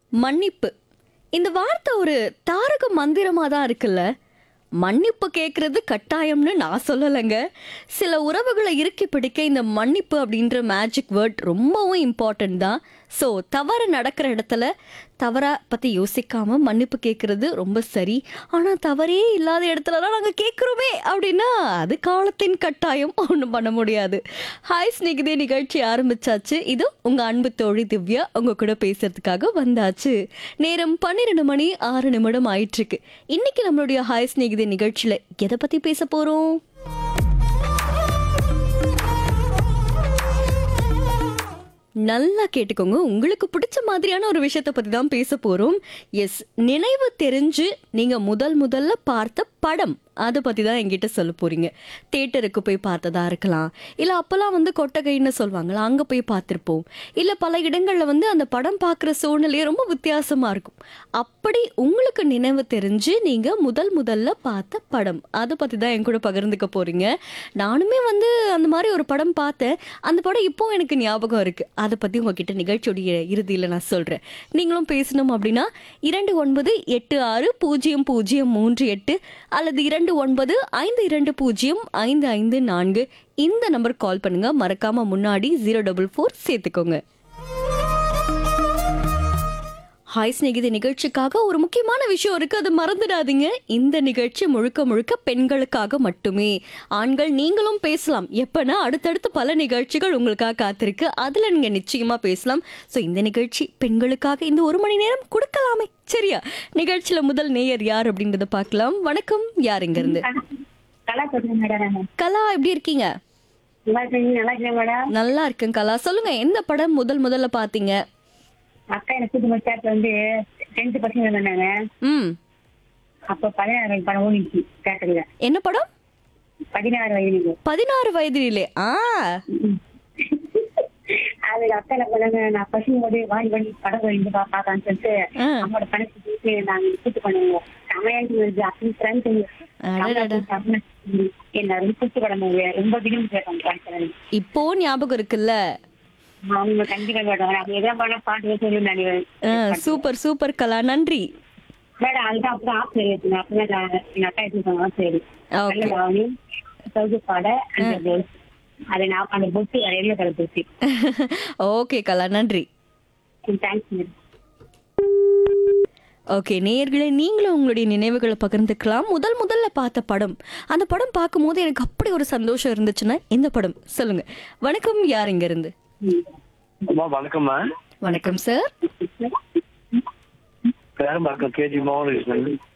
மன்னிப்பு இந்த வார்த்தை ஒரு தாரக மந்திரமா தான் இருக்குல்ல மன்னிப்பு கேட்கறது கட்டாயம்னு நான் சொல்லலைங்க சில உறவுகளை இறுக்கி பிடிக்க இந்த மன்னிப்பு அப்படின்ற மேஜிக் வேர்ட் ரொம்பவும் இம்பார்ட்டன்ட் தான் ஸோ தவறு நடக்கிற இடத்துல தவறா பற்றி யோசிக்காம மன்னிப்பு கேட்கறது ரொம்ப சரி ஆனால் தவறே இல்லாத இடத்துலலாம் நாங்கள் கேட்குறோமே அப்படின்னா அது காலத்தின் கட்டாயம் ஒன்றும் பண்ண முடியாது ஹாய் ஸ்நேகிதே நிகழ்ச்சி ஆரம்பிச்சாச்சு இது உங்கள் அன்பு தோழி திவ்யா உங்கள் கூட பேசுறதுக்காக வந்தாச்சு நேரம் பன்னிரெண்டு மணி ஆறு நிமிடம் ஆயிட்டிருக்கு இன்னைக்கு நம்மளுடைய ஹாய் ஸ்நேகிதே நிகழ்ச்சியில் எதை பற்றி பேச போகிறோம் நல்லா கேட்டுக்கோங்க உங்களுக்கு பிடிச்ச மாதிரியான ஒரு விஷயத்தை பற்றி தான் பேச போகிறோம் எஸ் நினைவு தெரிஞ்சு நீங்கள் முதல் முதல்ல பார்த்த படம் அதை பற்றி தான் என்கிட்ட சொல்ல போகிறீங்க தேட்டருக்கு போய் பார்த்ததா இருக்கலாம் இல்லை அப்போல்லாம் வந்து கொட்டகைன்னு சொல்லுவாங்களா அங்கே போய் பார்த்துருப்போம் இல்லை பல இடங்களில் வந்து அந்த படம் பார்க்குற சூழ்நிலையே ரொம்ப வித்தியாசமாக இருக்கும் அப்படி உங்களுக்கு நினைவு தெரிஞ்சு நீங்கள் முதல் முதல்ல பார்த்த படம் அதை பற்றி தான் என் கூட பகிர்ந்துக்க போகிறீங்க நானுமே வந்து அந்த மாதிரி ஒரு படம் பார்த்தேன் அந்த படம் இப்போ எனக்கு ஞாபகம் இருக்குது அதை பற்றி உங்ககிட்ட நிகழ்ச்சியுடைய இறுதியில் நான் சொல்கிறேன் நீங்களும் பேசணும் அப்படின்னா இரண்டு ஒன்பது எட்டு ஆறு பூஜ்ஜியம் பூஜ்ஜியம் மூன்று எட்டு அல்லது இரண்டு ஒன்பது ஐந்து இரண்டு பூஜ்ஜியம் ஐந்து ஐந்து நான்கு இந்த நம்பர் கால் பண்ணுங்க மறக்காம முன்னாடி ஜீரோ டபுள் ஃபோர் சேர்த்துக்கோங்க ஹாய் ஸ்நேகிதி நிகழ்ச்சிக்காக ஒரு முக்கியமான விஷயம் இருக்கு அது மறந்துடாதீங்க இந்த நிகழ்ச்சி முழுக்க முழுக்க பெண்களுக்காக மட்டுமே ஆண்கள் நீங்களும் பேசலாம் எப்பனா அடுத்தடுத்து பல நிகழ்ச்சிகள் உங்களுக்காக காத்திருக்கு அதுல நீங்க நிச்சயமா பேசலாம் ஸோ இந்த நிகழ்ச்சி பெண்களுக்காக இந்த ஒரு மணி நேரம் கொடுக்கலாமே சரியா நிகழ்ச்சியில முதல் நேயர் யார் அப்படின்றத பார்க்கலாம் வணக்கம் யார் இங்க இருந்து கலா சொல்றேன் மேடம் நானு. கலா எப்படி இருக்கீங்க நல்லா இருக்கீங்க நல்லா இருக்கேன் மேடம் நல்லா இருக்கேன் கலா சொல்லுங்க எந்த படம் முதல் முதல்ல பாத்தீங்க அக்கா எனக்கு கூட்டு மச்சாத்துல வந்து டென்த் பசங்க இருந்தாங்க ம் அப்ப பதினாறு வயது படம் ஓடிச்சு தேட்டர்ல என்ன படம் பதினாறு வயது பதினாறு வயதிலே ஆ அது அக்கா என்ன பண்ணாங்க நான் பசங்க போது வாடி வாடி படம் வந்து பாக்கான்னு சொல்லிட்டு ஆ. அம்மோட பணத்தை போட்டு நாங்க கூட்டு பண்ணுவோம் சமையாண்டி வருது அப்படி ஃப்ரெண்ட் அடடடா. என்ன ரொம்ப கூட்டு படம் ரொம்ப தினம் கேட்டாங்க படிக்கிறேன் இப்போ ஞாபகம் இருக்குல்ல அவங்க கண்டிப்பா கேட்டாங்க அது எதாவது பண்ண பாட்டு சொல்லி நான் ஆ, சூப்பர் சூப்பர் கலா நன்றி மேடம் அதுதான் அப்புறம் ஆசிரியர் எடுத்துங்க அப்படிதான் நான் எங்க அக்கா எடுத்துருக்காங்க சரி Okay. நல்ல கவனி சவுக்கு பாட அந்த blouse. அது நான் அந்த பொட்டு எல்லோ கலர் பொட்டு ஓகே கலா நன்றி தேங்க்ஸ் மேடம் ஓகே நேயர்களே நீங்களும் உங்களுடைய நினைவுகளை பகிர்ந்துக்கலாம் முதல் முதல்ல பார்த்த படம் அந்த படம் பார்க்கும்போது எனக்கு அப்படி ஒரு சந்தோஷம் இருந்துச்சுன்னா இந்த படம் சொல்லுங்க வணக்கம் யார் இங்க இருந்து அம்மா வணக்கம்மா வணக்கம் சார் பேரம் பார்க்க கேஜி மோகன்